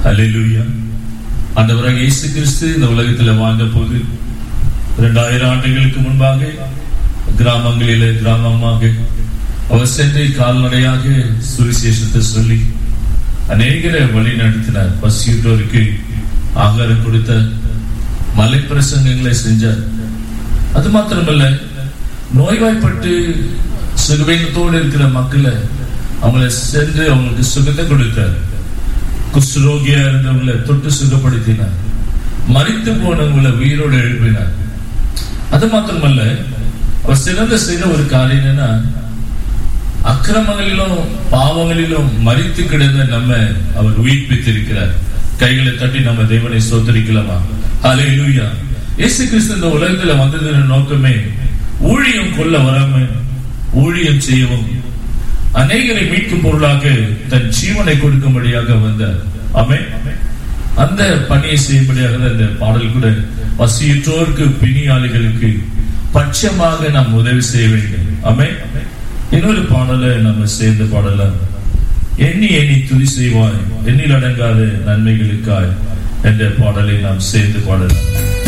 அல்லேலூயா ஆண்டவராக இயேசு கிறிஸ்து இந்த உலகத்தில் வாழ்ந்த போது இரண்டாயிரம் ஆண்டுகளுக்கு முன்பாக கிராமங்களிலே கிராமமாக அவர் சென்று கால்நடையாக சுவிசேஷத்தை சொல்லி அநேகரை வழி நடத்தினார் பசியுற்றோருக்கு ஆகாரம் கொடுத்த மலை பிரசங்கங்களை செஞ்சார் அது மாத்திரமல்ல நோய்வாய்ப்பட்டு சுகவீனத்தோடு இருக்கிற மக்களை அவங்கள சென்று அவங்களுக்கு சுகத்தை கொடுத்தார் குஷ்ரோகியா இருந்தவங்களை தொட்டு சுகப்படுத்தினார் மறித்து போனவங்களை உயிரோடு எழுப்பினார் அது மாத்திரமல்ல அவர் சிறந்த செய்த ஒரு காரியம் என்னன்னா அக்கிரமங்களிலும் பாவங்களிலும் மறித்து கிடந்த நம்ம அவர் உயிர்ப்பித்திருக்கிறார் கைகளை தட்டி நம்ம தேவனை சோதரிக்கலாமா அலே லூயா இயேசு கிறிஸ்து இந்த உலகத்துல வந்ததின் நோக்கமே ஊழியம் கொள்ள வராம ஊழியம் செய்யவும் அநேகரை மீட்கும் பொருளாக தன் ஜீவனை கொடுக்கும்படியாக வந்தார் ஆமே அந்த பணியை செய்யும்படியாக அந்த பாடல் கூட பசியுற்றோருக்கு பிணியாளிகளுக்கு பட்சமாக நாம் உதவி செய்ய வேண்டும் ஆமே இன்னொரு பாடலை நம்ம சேர்ந்து பாடலாம் எண்ணி எண்ணி துதி செய்வாய் எண்ணில் அடங்காத நன்மைகளுக்காய் என்ற பாடலை நாம் சேர்ந்து பாடலாம்